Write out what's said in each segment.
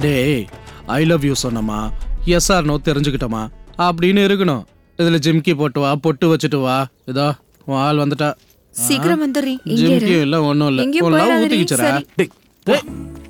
டேய் I love you சொன்னமா yes or no தெரிஞ்சுக்கிட்டோமா அப்படின்னு இருக்கணும் இதுல ஜிம்கி போட்டு வா பொட்டு வச்சுட்டு வா இதோ உன் ஆள் வந்துட்டா சீக்கிரம் வந்துடுறீ இங்கே இரு ஜிம்கி இல்ல ஒண்ணும் இல்ல எங்கேயும் உன் லவ் போயிடாதடி, ஊத்திக்கிச்சுடா சரி. டேய் டேய்,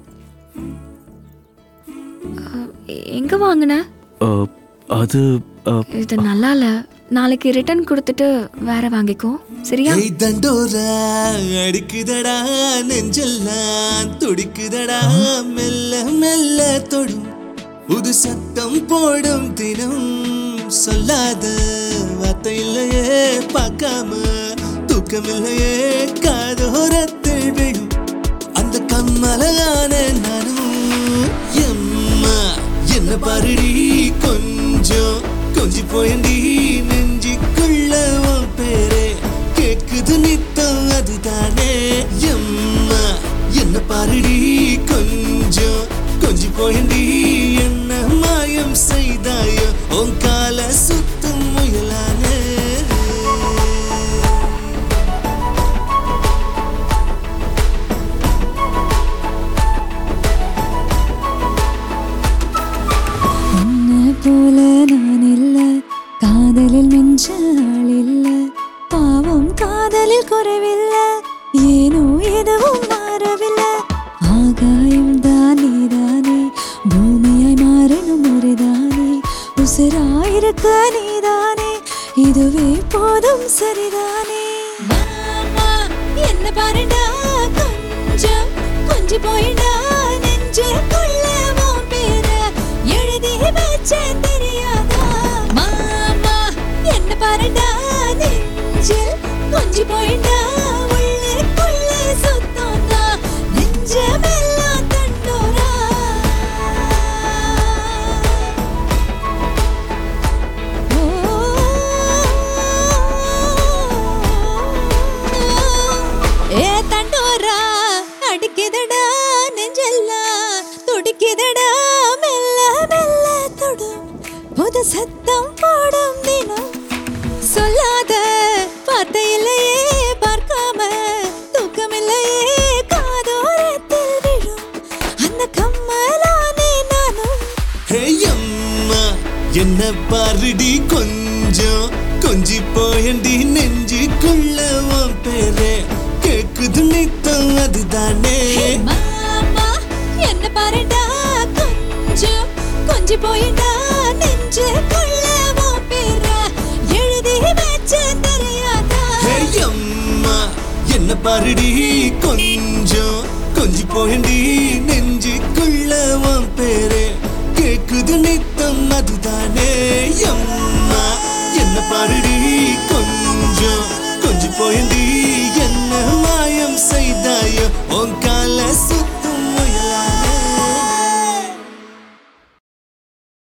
எங்க வாங்குன அஹ், அது அஹ், இது நல்லா இல்ல நாளைக்கு ரிட்டர்ன் கொடுத்துட்டு வேற வாங்கிக்கோ சரியா ஏய் தண்டோரா அடிக்குதடா நெஞ்செல்லாம் துடிக்குதடா மெல்ல மெல்ல தொடும் புது சத்தம் போடும் தினம் சொல்லாத வார்த்தை இல்லையே பார்க்காம தூக்கமில்லையே காதோரத்தில் விழும் அந்த கம்மலையான நானும் எம்மா என்ன பாருடி கொஞ்சம் கொஞ்சி போயண்டி நெஞ்சிக்குள்ள உன் பேரே கேக்குது நித்தம் அதுதானே எம்மா என்ன பாருடி கொஞ்சம் கொஞ்சி போயண்டி என்ன மாயம் செய்தாயோ உன் கால சுத்தும் முயலானே உன்னை போல நான் இல்ல காதலில் மிஞ்ச ஆள் இல்ல பாவம் காதலில் குறைவில்ல ஏனோ எதுவும் மாறவில்லை ஆகாயம் தான் நீதானே பூமியாய் மாறணும் ஒருதானே உசிராயிருக்க நீதானே இதுவே போதும் சரிதானே மாமா என்ன பாருடா கொஞ்சம் கொஞ்சி போயிடா நெஞ்சுக்குள்ள உன் பேர எழுதி வச்ச தெரியாதா மாமா என்ன பாருடா நெஞ்சில் கொஞ்சி போயிடா உள்ளுக்குள்ள சுத்தம்தா நெஞ்சமெல்லாம் தண்டோரா ஏ தண்டோரா அடிக்குதடா நெஞ்செல்லாம் துடிக்குதடா மெல்ல மெல்ல தொடும் புது சத்தம் போடும் தினம் சொல்லாத வார்த்தையிலேயே பார்க்காம தூக்கமில்லையே காதோரத்தில் விழும் அந்த கம்மலானே நானும் ஹே அம்மா என்ன பாருடி கொஞ்சம் கொஞ்சி போயண்டி நெஞ்சிக்குள்ள உன் பேரே கேக்குது நித்தம் அதுதானே மாமா என்ன பாருடா கொஞ்சம் கொஞ்சி போயிடா நெஞ்சுக்குள்ள உன் பேர எழுதி வச்ச தெரியாதா ஹே அம்மா என்ன பாருடி கொஞ்சம் கொஞ்சி போயண்டி நெஞ்சிக்குள்ள உன் பேரே கேக்குது நித்தம் அதுதானே அம்மா என்ன பாருடி கொஞ்சம் கொஞ்சி போயண்டி என்ன மாயம் செய்தாயோ உன் கால சுத்த